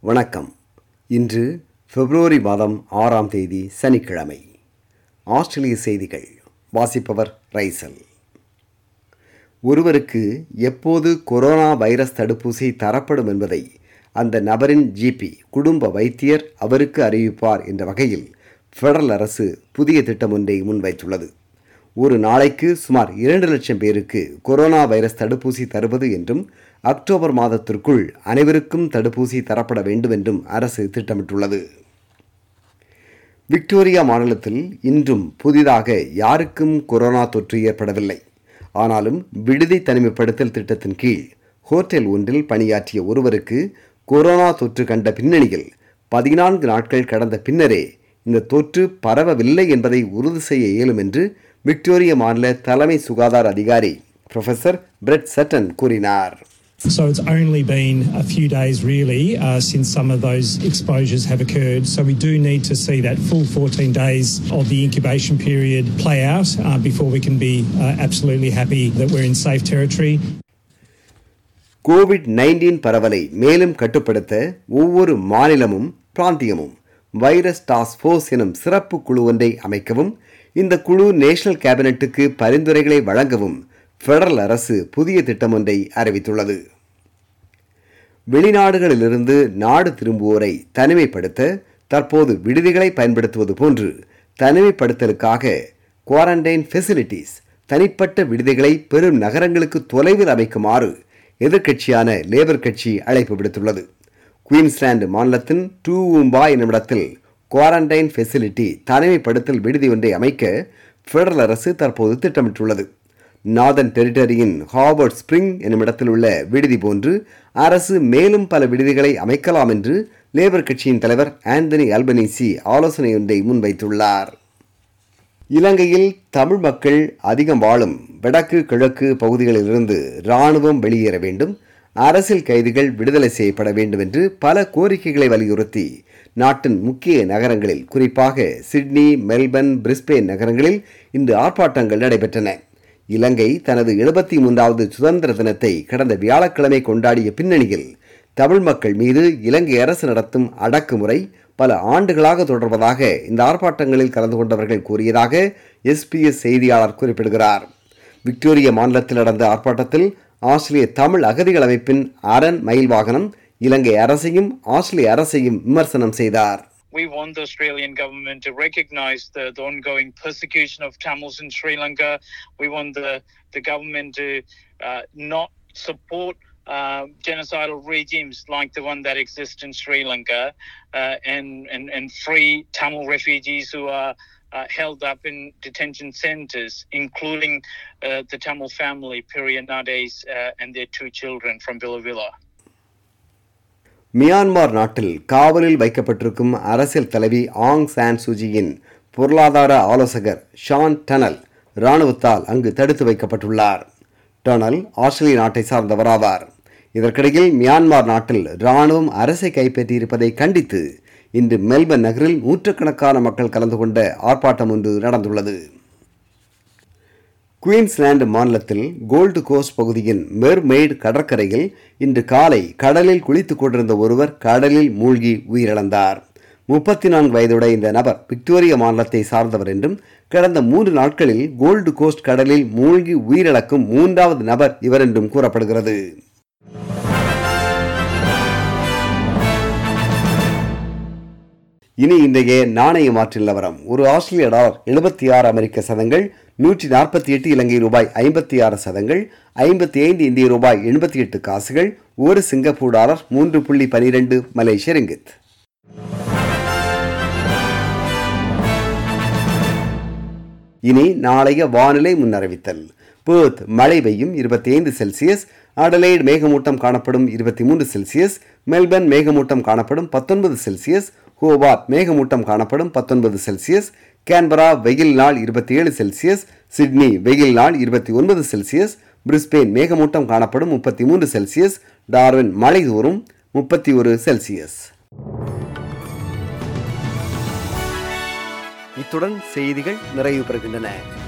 வணக்கம் இன்று பிப்ரவரி மாதம் ஆறாம் தேதி சனிக்கிழமை ஆஸ்திரேலிய செய்திகள் வாசிப்பவர் ரைசல் ஒருவருக்கு எப்போது கொரோனா வைரஸ் தடுப்பூசி தரப்படும் என்பதை அந்த நபரின் ஜிபி குடும்ப வைத்தியர் அவருக்கு அறிவிப்பார் என்ற வகையில் ஃபெடரல் அரசு புதிய திட்டம் ஒன்றை முன்வைத்துள்ளது ஒரு நாளைக்கு சுமார் இரண்டு லட்சம் பேருக்கு கொரோனா வைரஸ் தடுப்பூசி தருவது என்றும் அக்டோபர் மாதத்திற்குள் அனைவருக்கும் தடுப்பூசி தரப்பட வேண்டும் என்றும் அரசு திட்டமிட்டுள்ளது விக்டோரியா மாநிலத்தில் இன்றும் புதிதாக யாருக்கும் கொரோனா தொற்று ஏற்படவில்லை ஆனாலும் விடுதி தனிமைப்படுத்தல் திட்டத்தின் கீழ் ஹோட்டல் ஒன்றில் பணியாற்றிய ஒருவருக்கு கொரோனா தொற்று கண்ட பின்னணியில் பதினான்கு நாட்கள் கடந்த பின்னரே இந்த தொற்று பரவவில்லை என்பதை உறுதி செய்ய இயலும் என்று விக்டோரிய மாநில தலைமை சுகாதார அதிகாரி ப்ரொஃபசர் பிரெட் சட்டன் கூறினார் So it's only been a few days really uh, since some of those exposures have occurred. So we do need to see that full 14 days of the incubation period play out uh, before we can be uh, absolutely happy that we're in safe territory. Covid nineteen பரவலை மேலும் கட்டுப்படுத்த ஒவ்வொரு மாநிலமும் பிராந்தியமும் virus task force எனும் சிறப்பு குழு ஒன்றை அமைக்கவும் இந்த குழு நேஷனல் கேபினட்டுக்கு பரிந்துரைகளை வழங்கவும் ஃபெடரல் அரசு புதிய திட்டம் ஒன்றை அறிவித்துள்ளது வெளிநாடுகளிலிருந்து நாடு திரும்புவோரை தனிமைப்படுத்த தற்போது விடுதிகளை பயன்படுத்துவது போன்று தனிமைப்படுத்தலுக்காக குவாரண்டைன் ஃபெசிலிட்டிஸ் தனிப்பட்ட விடுதிகளை பெரும் நகரங்களுக்கு தொலைவில் அமைக்குமாறு எதிர்க்கட்சியான லேபர் கட்சி அழைப்பு விடுத்துள்ளது குயின்ஸ்லாந்து மாநிலத்தின் டூ ஊம்பா என்னுமிடத்தில் குவாரண்டைன் ஃபெசிலிட்டி தனிமைப்படுத்தல் விடுதி ஒன்றை அமைக்க ஃபெடரல் அரசு தற்போது திட்டமிட்டுள்ளது நார்தன் டெரிட்டரியின் ஹார்வர்ட் ஸ்பிரிங் என்னுமிடத்தில் உள்ள விடுதி போன்று அரசு மேலும் பல விடுதிகளை அமைக்கலாம் என்று லேபர் கட்சியின் தலைவர் ஆந்தனி அல்பனீசி ஆலோசனை ஒன்றை முன்வைத்துள்ளார் இலங்கையில் தமிழ் மக்கள் அதிகம் வாழும் வடக்கு கிழக்கு பகுதிகளிலிருந்து இராணுவம் வெளியேற வேண்டும் அரசியல் கைதிகள் விடுதலை செய்யப்பட வேண்டும் என்று பல கோரிக்கைகளை வலியுறுத்தி நாட்டின் முக்கிய நகரங்களில் குறிப்பாக சிட்னி மெல்பர்ன் பிரிஸ்பெயின் நகரங்களில் இன்று ஆர்ப்பாட்டங்கள் நடைபெற்றன இலங்கை தனது எழுபத்தி மூன்றாவது சுதந்திர தினத்தை கடந்த வியாழக்கிழமை கொண்டாடிய பின்னணியில் தமிழ் மக்கள் மீது இலங்கை அரசு நடத்தும் அடக்குமுறை பல ஆண்டுகளாக தொடர்வதாக இந்த ஆர்ப்பாட்டங்களில் கலந்து கொண்டவர்கள் கூறியதாக எஸ்பிஎஸ் செய்தியாளர் குறிப்பிடுகிறார் விக்டோரிய மாநிலத்தில் நடந்த ஆர்ப்பாட்டத்தில் ஆஸ்திரேலிய தமிழ் அகதிகள் அமைப்பின் அரண் மயில் வாகனம் இலங்கை அரசையும் ஆஸ்திரேலிய அரசையும் விமர்சனம் செய்தார் we want the Australian government to recognise the, the ongoing persecution of Tamils in Sri Lanka. We want the, the government to uh, not support uh, genocidal regimes like the one that exists in Sri Lanka uh, and, and, and free Tamil refugees who are uh, held up in detention centres, including uh, the Tamil family, Periyanades, uh, and their two children from Villavilla. Myanmar நாட்டில் காவலில் வைக்கப்பட்டிருக்கும் அரசியல் தலைவி Aung San சூஜியின் பொருளாதார ஆலோசகர் Shawn tunnel இராணுவத்தால் அங்கு தடுத்து வைக்கப்பட்டுள்ளார் டனல் ஆஸ்திரேலிய நாட்டை சார்ந்தவராவார் இதற்கிடையில் மியான்மர் நாட்டில் இராணுவம் அரசை கைப்பற்றியிருப்பதை கண்டித்து இன்று மெல்பர்ன் நகரில் நூற்றுக்கணக்கான மக்கள் கலந்து கொண்ட ஆர்ப்பாட்டம் ஒன்று நடந்துள்ளது குயின்ஸ்லாந்து மாநிலத்தில் கோல்டு கோஸ்ட் பகுதியின் மெர்மெய்ட் கடற்கரையில் இன்று காலை கடலில் குளித்துக் கொண்டிருந்த ஒருவர் கடலில் மூழ்கி உயிரிழந்தார் முப்பத்தி நான்கு வயதுடைய இந்த நபர் விக்டோரிய மாநிலத்தை சார்ந்தவர் என்றும் கடந்த மூன்று நாட்களில் கோல்டு கோஸ்ட் கடலில் மூழ்கி உயிரிழக்கும் மூன்றாவது நபர் இவர் என்றும் கூறப்படுகிறது இனி இன்றைய நாணய மாற்று நிலவரம் ஒரு ஆஸ்திரேலிய டாலர் எழுபத்தி ஆறு அமெரிக்க சதங்கள் நூற்றி நாற்பத்தி எட்டு இலங்கை ரூபாய் ஐம்பத்தி ஆறு சதங்கள் ஐம்பத்தி ஐந்து இந்திய ரூபாய் எண்பத்தி எட்டு காசுகள் ஒரு சிங்கப்பூர் டாலர் மூன்று புள்ளி பனிரெண்டு மலேசிய ரிங்கித் இனி நாளைய வானிலை முன்னறிவித்தல் பேர்த் மழை பெய்யும் இருபத்தி ஐந்து செல்சியஸ் அடலைட் மேகமூட்டம் காணப்படும் இருபத்தி மூன்று செல்சியஸ் மெல்பர்ன் மேகமூட்டம் காணப்படும் பத்தொன்பது செல்சியஸ் ஹோபார்ட் மேகமூட்டம் காணப்படும் பத்தொன்பது செல்சியஸ் கேன்பரா வெயில் நாள் இருபத்தி ஏழு செல்சியஸ் சிட்னி வெயில் நாள் இருபத்தி ஒன்பது செல்சியஸ் பிரிஸ்பெயின் மேகமூட்டம் காணப்படும் முப்பத்தி மூன்று செல்சியஸ் டார்வின் மழை தோறும் முப்பத்தி ஒரு செல்சியஸ் இத்துடன் செய்திகள் நிறைவு பெறுகின்றன